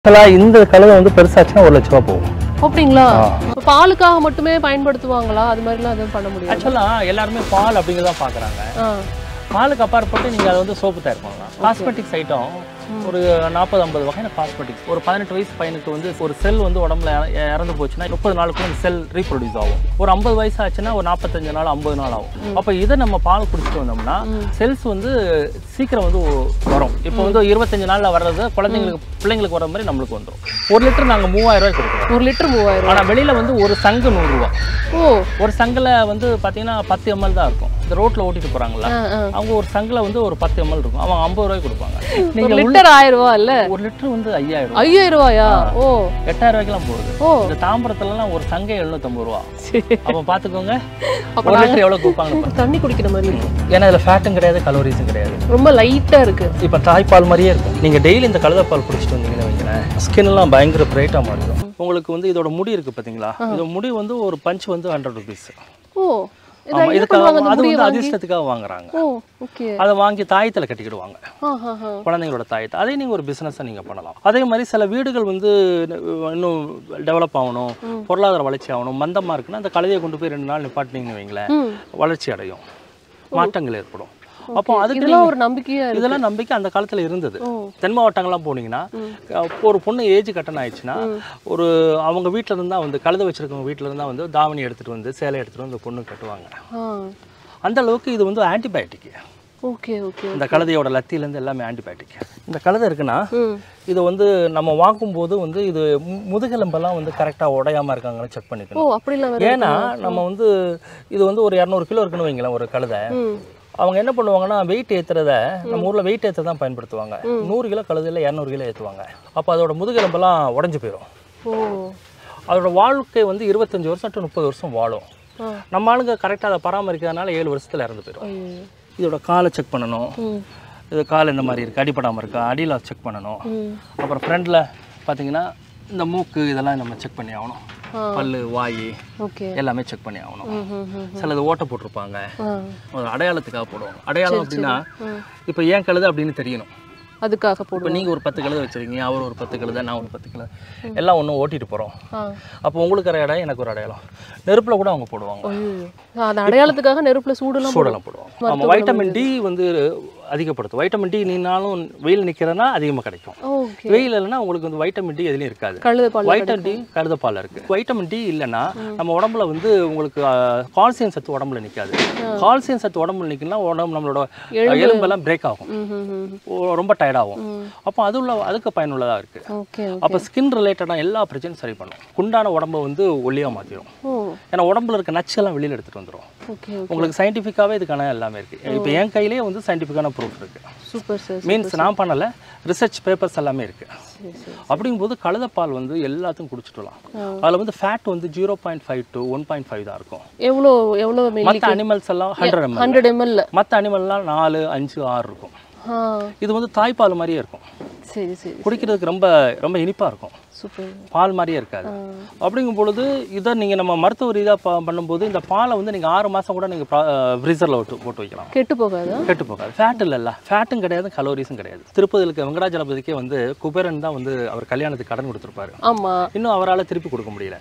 ஆக்சுவலாக இந்த கழுதை வந்து பெருசாச்சுன்னா ஒரு லட்ச ரூபா போகும் அப்படிங்களா இப்ப பாலுக்காக மட்டுமே பயன்படுத்துவாங்களா அது மாதிரிலாம் எதுவும் பண்ண முடியாது ஆக்சுவலாக எல்லாருமே பால் அப்படிங்கிறத பார்க்குறாங்க ஆ பாலுக்கு அப்பாற்பட்டு நீங்கள் அதை வந்து சோப்பு தயார் பண்ணலாம் காஸ்மெட்டிக்ஸ் ஐட்டம் ஒரு நாற்பது ஐம்பது வகையான காஸ்மெட்டிக்ஸ் ஒரு பதினெட்டு வயசு பையனுக்கு வந்து ஒரு செல் வந்து உடம்புல இற- இறந்து போச்சுன்னா முப்பது நாளுக்குள்ள அந்த செல் ரீப்ரொடியூஸ் ஆகும் ஒரு ஐம்பது வயசு ஆச்சுன்னா ஒரு நாற்பத்தஞ்சு நாள் ஐம்பது நாள் ஆகும் அப்போ இதை நம்ம பால் குடிச்சிட்டு வந்தோம்னா செல்ஸ் வந்து சீக்கிரம் வந்து ஒ- வரும் இப்போ வந்து இருபத்தஞ்சு நாளில் வர்றது குழந்தைங்களுக்கு பிள்ளைங்களுக்கு வர மாதிரி நம்மளுக்கு வந்துடும் ஒரு லிட்டர் நாங்கள் மூவாயிரம் ரூபாய் கொடுக்குறோம் ஒரு லிட்டர் மூவாயிரம் ஆனால் வெளியில் வந்து ஒரு சங்கு நூறுரூவா ஓ ஒரு சங்கில் வந்து பார்த்தீங்கன்னா பத்து எம்எல் தான் இருக்கும் இந்த ரோட்டில் ஓட்டிட்டு போகிறாங்களா ஆ, ஆ. அவங்க ஒரு சங்கில் வந்து ஒரு பத்து எம்எல் இருக்கும் அவங்க ஐம்பது ரூபாய்க்கு கொடுப்பாங்க ஒரு நீங்கள் லிட்டர் ஆயிரம் ரூபா இல்ல ஒரு லிட்டர் வந்து ஐயாயிரம் ஐயாயிரம் ரூபாயா ஓ எட்டாயிரம் ரூபாய்க்குலாம் போகுது ஓ இந்த தாம்பரத்துலலாம் ஒரு சங்கை எழுநூத்தம்பது ரூபா சரி அப்போ பார்த்துக்கோங்க அப்ப ஒரு லிட்டர் எவ்வளோ கொடுப்பாங்க தண்ணி குடிக்கிற மாதிரி இருக்கு ஏன்னா இதில் ஃபேட்டும் கிடையாது கலோரிஸும் கிடையாது ரொம்ப லைட்டா இருக்கு இப்போ தாய்ப்பால் மாதிரியே இருக்கும் நீங்கள் டெய்லி இந்த கழுதைப்பால் குடிச்சிட்டு வந்தீங்கன்னு வைக்கிறேன் ஸ்கின் எல்லாம் பயங்கர பிரைட்டாக மாறிடும் உங்களுக்கு வந்து இதோட முடி இருக்கு பார்த்தீங்களா இந்த முடி வந்து ஒரு பஞ்ச் வந்து ஹண்ட்ரட் ருபீஸ் ஓ இதை ஆமாம் என்ன இதுக்காக பண்ணுவாங்க அந்த அது முடியை வந்து வாங்கி அதிர்ஷ்டத்துக்காக வாங்குறாங்க ஓ ஓகே அதை வாங்கி தாயத்தில் கட்டிக்கிடுவாங்க ஆ ஆ ஆ குழந்தைங்களோட தாயத்தை அதே நீங்கள் ஒரு பிஸ்னஸாக நீங்கள் பண்ணலாம் அதே மாதிரி சில வீடுகள் வந்து இன்னும் டெவலப் ஆகணும் பொருளாதார வளர்ச்சி ஆகணும் மந்தமாக இருக்குன்னா அந்த கழுதையை கொண்டு போய் ரெண்டு நாள் நிப்பாட்டினீங்கன்னு வைங்களேன் ம் வளர்ச்சி அடையும் மாற்றங்கள் ஏற்படும் அப்போ அதுக்கு இதெல்லாம் ஒரு நம்பிக்கையா இருக்கு இதெல்லாம் நம்பிக்கை அந்த காலத்தில் இருந்தது ஓ தென் மாவட்டங்கள்லாம் போனீங்கன்னா அஹ் ஒரு பொண்ணு ஏஜ் கட்டணம் ஆயிடுச்சுன்னா ஒரு அவங்க வீட்டில் இருந்தா வந்து கழுதை வச்சிருக்கவங்க வீட்டில் இருந்தா வந்து தாவணி எடுத்துட்டு வந்து சேலை எடுத்துட்டு வந்து பொண்ணு கட்டுவாங்க ஆ அந்த அளவுக்கு இது வந்து ஆன்டிபயோட்டிக் ஓகே ஓகே இந்த கழுதையோட லத்தியிலேருந்து எல்லாமே ஆன்டிபயோட்டிக் இந்த கழுதை இருக்குன்னா ம் இது வந்து நம்ம வாங்கும்போது வந்து இது மு- முதுகெலும்பெல்லாம் வந்து கரெக்டாக உடையாம இருக்காங்கன்னு செக் ஓ பண்ணிக்கணும் அப்படிலாம் வேற ஏன்னா நம்ம வந்து இது வந்து ஒரு இரநூறு கிலோ இருக்குன்னு வைங்களேன் ஒரு கழுதை ம் அவங்க என்ன பண்ணுவாங்கன்னா வெயிட் ஏற்றுறத நம்ம ஊரில் வெயிட் ஏற்ற தான் பயன்படுத்துவாங்க நூறு கிலோ கழுதையில் இரநூறு கிலோ ஏற்றுவாங்க அப்போ அதோட முதுகெலும்பெல்லாம் உடஞ்சி போயிடும் ஓ அதோட வாழ்க்கை வந்து இருபத்தஞ்சி வருஷம் டு முப்பது வருஷம் வாழும் ஆ நம்ம ஆளுங்க கரெக்டாக அதை பராமரிக்கிறதுனால ஏழு வருஷத்தில் இறந்து போயிடும் ஐயோ இதோட காலை செக் பண்ணணும் ம் இது கால் இந்த மாதிரி இருக்குது அடிபடாமல் இருக்கா அடியில் செக் பண்ணணும் ம் அப்புறம் ஃப்ரண்ட்டில் பார்த்தீங்கன்னா இந்த மூக்கு இதெல்லாம் நம்ம செக் பண்ணி ஆகணும் ஆ. பல்லு வாய் ஓகே எல்லாமே செக் பண்ணி ஆகணும் ம் ம் ம் சிலது ஓட்டை போட்டிருப்பாங்க ஆ ஒரு அடையாளத்துக்காக போடுவாங்க அடையாளம் அப்படின்னா ம். இப்போ ஏன் கழுது அப்படின்னு தெரியணும் அதுக்காக இப்போ போடுவோம் நீங்கள் ஒரு பத்து கழுதை வச்சிருக்கீங்க அவர் ஒரு பத்து கழுதை நான் ஒரு பத்து கழுதை எல்லாம் ஒன்றும் ஓட்டிட்டு போகிறோம் ஆ அப்போ உங்களுக்கு ஒரு அடையாளம் எனக்கு ஒரு அடையாளம் நெருப்பில் கூட அவங்க போடுவாங்க ஐயோ அந்த அடையாளத்துக்காக நெருப்புல சூடுலாம் சூடெல்லாம் போடுவாங்க ஆமாம் வைட்டமின் டி வந்து அதிகப்படுத்தும் வைட்டமின் டி நீனாலும் வெயில் நிற்கிறனா அதிகமாக கிடைக்கும் ஓகே வெயில் இல்லைன்னா உங்களுக்கு வந்து வைட்டமின் டி எதுலையும் இருக்காது கழுத பால் வைட்டமின் டி கருதப்பால் இருக்கு வைட்டமின் டி இல்லைன்னா நம்ம உடம்புல வந்து உங்களுக்கு கால்சியம் சத்து உடம்புல நிற்காது கால்சியம் சத்து உடம்புல நிற்கணும்னா உடம்பு நம்மளோட எலும்பெல்லாம் பிரேக் ஆகும் ம் ம் ம் ஓ- ரொம்ப டயர்டாகும் அப்போ அது உள்ள அதுக்கு பயனுள்ளதாக இருக்கு ஓகே அப்போ ஸ்கின் ரிலேட்டடாக எல்லா பிரச்சனையும் சரி பண்ணும் குண்டான உடம்பை வந்து ஒல்லியாக மாற்றிடும் ஓ ஏன்னா உடம்புல இருக்க நச்செல்லாம் வெளியில் எடுத்துகிட்டு வந்துடும் ஓகே உங்களுக்கு சயின்டிஃபிக்காகவே இதுக்கான எல்லாமே இருக்குது இப்போ என் கையிலேயே வந்து சயின்டிஃபிக்கான ப்ரூஃப் இருக்குது சூப்பர் சார் மீன்ஸ் நான் பண்ணலை ரிசர்ச் பேப்பர்ஸ் எல்லாமே இருக்குது சரி சரி அப்படிங்கும்போது கழுதைப்பால் வந்து எல்லாத்துக்கும் குடிச்சிட்டுலாம் அதில் வந்து ஃபேட் வந்து zero point five to one point five தான் இருக்கும் எவ்வளோ எவ்வளோ மில்லி மற்ற அனிமல்ஸ் எல்லாம் ஹண்ட்ரட் எம்எல் ஹண்ட்ரட் எம்எல்ல மற்ற அனிமல்லாம் நாலு அஞ்சு ஆறு இருக்கும் ஆ இது வந்து தாய்ப்பால் மாதிரியே இருக்கும் சரி சரி குடிக்கிறதுக்கு ரொம்ப ரொம்ப இனிப்பாக இருக்கும் சூப்பர் பால் மாதிரியே இருக்காது அப்படிங்கும் பொழுது இதை நீங்கள் நம்ம மருத்துவ ரீதியாக ப பண்ணும்போது இந்த பாலை வந்து நீங்கள் ஆறு மாதம் கூட நீங்கள் ஃப்ரீசரில் விட்டு போட்டு வைக்கலாம் கெட்டு போகாதா கெட்டு போகாது ஃபேட் இல்லைல்ல ஃபேட்டும் கிடையாது கலோரிஸும் கிடையாது திருப்பதியில் இருக்க வெங்கடாஜலபதிக்கே வந்து குபேரன் தான் வந்து அவர் கல்யாணத்துக்கு கடன் கொடுத்துருப்பாரு ஆமா இன்னும் அவரால் திருப்பி கொடுக்க முடியல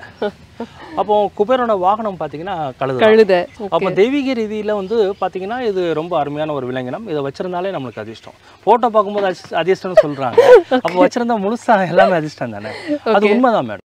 அப்போ குபேரோட வாகனம் பார்த்தீங்கன்னா கழுது தான். கழுத அப்போ தெய்வீக ரீதியில் வந்து பார்த்தீங்கன்னா இது ரொம்ப அருமையான ஒரு விலங்கினம் இதை வச்சிருந்தாலே நம்மளுக்கு அதிர்ஷ்டம் ஃபோட்டோ பார்க்கும்போது அதிர்ஷ்ட- அதிர்ஷ்டம்னு சொல்கிறாங்க அப்போ வச்சிருந்தா முழுசா எல்லாமே அதிர்ஷ்டம் தானே அது உண்மைதான் மேடம்